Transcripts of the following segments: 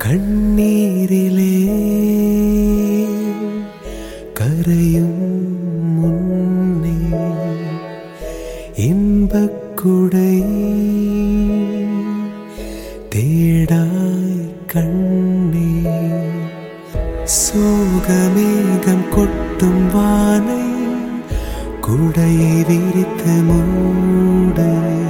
கண்ணீரிலே கரையும் முன்னே இன்பக்குடை தேடாய் கண்ணே சோகமேகம் கொட்டும் வானை குடையை விரித்து மூடு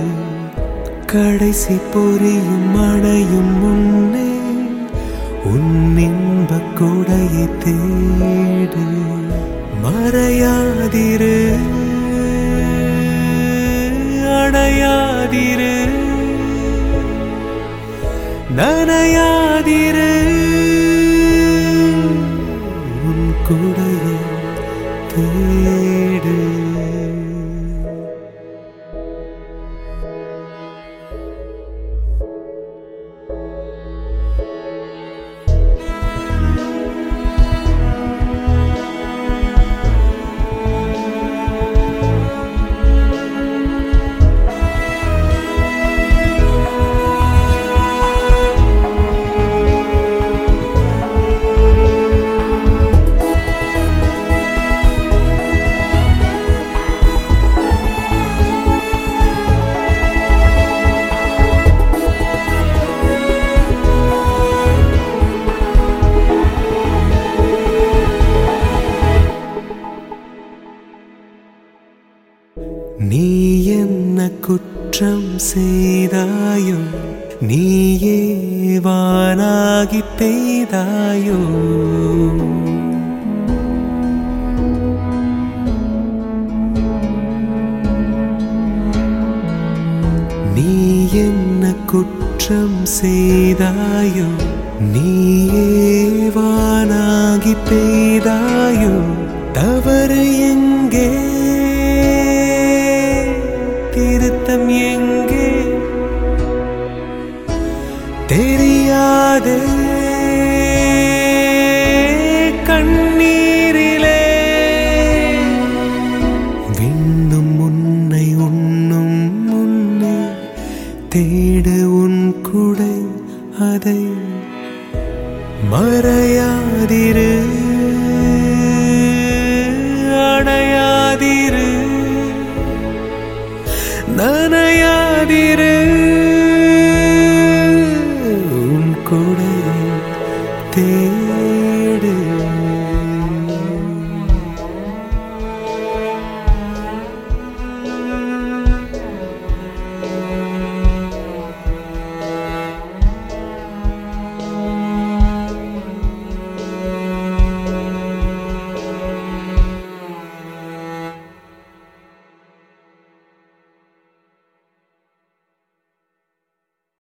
கடைசி பொரியும் மழையும் முன்னே உன் இன்ப கொடையை தேடு மறையாதிரு அடையாதிரு நனையாதிரு உன் கொடையை தேடு நீ என்ன குற்றம் செய்தாயோ நீயே வானாகி பெய்தாயோ நீ என்ன குற்றம் செய்தாயோ நீயே வானாகி பெய்தாயோ தவறு எங்கே திருத்தம் எங்கே தெரியாதே கண்ணீரிலே விண்ணும் உன்னை உண்ணும் முன்னே தேடு உன் குடை அதை மறையாதிரு